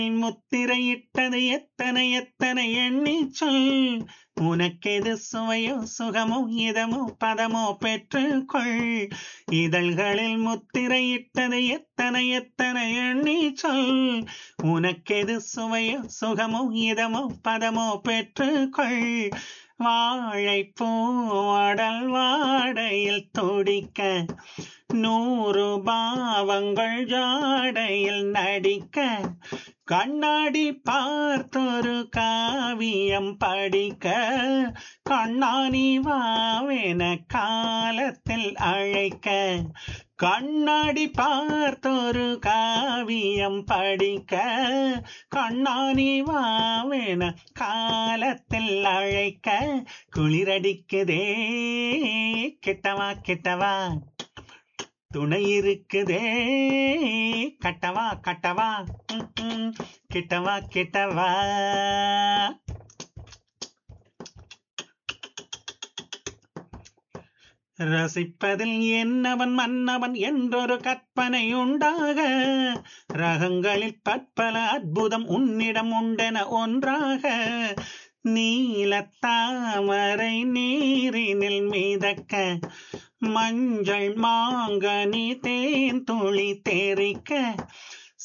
முத்திரையிட்டது எத்தனை எத்தனை எண்ணி சொல் உனக்கெது சுவையோ சுகமோ இதமோ பதமோ பெற்றுக்கொள் இதழ்களில் முத்திரையிட்டது எத்தனை எத்தனை எண்ணி சொல் உனக்கெது சுவையோ சுகமோ இதமோ பதமோ பெற்றுக்கொள் வாழைப்பூடல் வாடையில் துடிக்க நூறு பாவங்கள் ஜாடையில் நடிக்க கண்ணாடி பார்த்தொரு காவியம் படிக்க கண்ணாணி வாவென காலத்தில் அழைக்க கண்ணாடி பார்த்தொரு காவியம் படிக்க கண்ணாணி வாவென காலத்தில் அழைக்க குளிரடிக்குதே கிட்டவா கிட்டவா துணை இருக்குதே கட்டவா கட்டவா ம், ம், கிட்டவா கிட்டவா ரசிப்பதில் என்னவன் மன்னவன் என்றொரு கற்பனை உண்டாக ரகங்களில் பற்பல அற்புதம் உன்னிடம் உண்டென ஒன்றாக நீலத்தாமரை நீரினில் மிதக்க மஞ்சள் மாங்கனி தேன் துளி தேரிக்க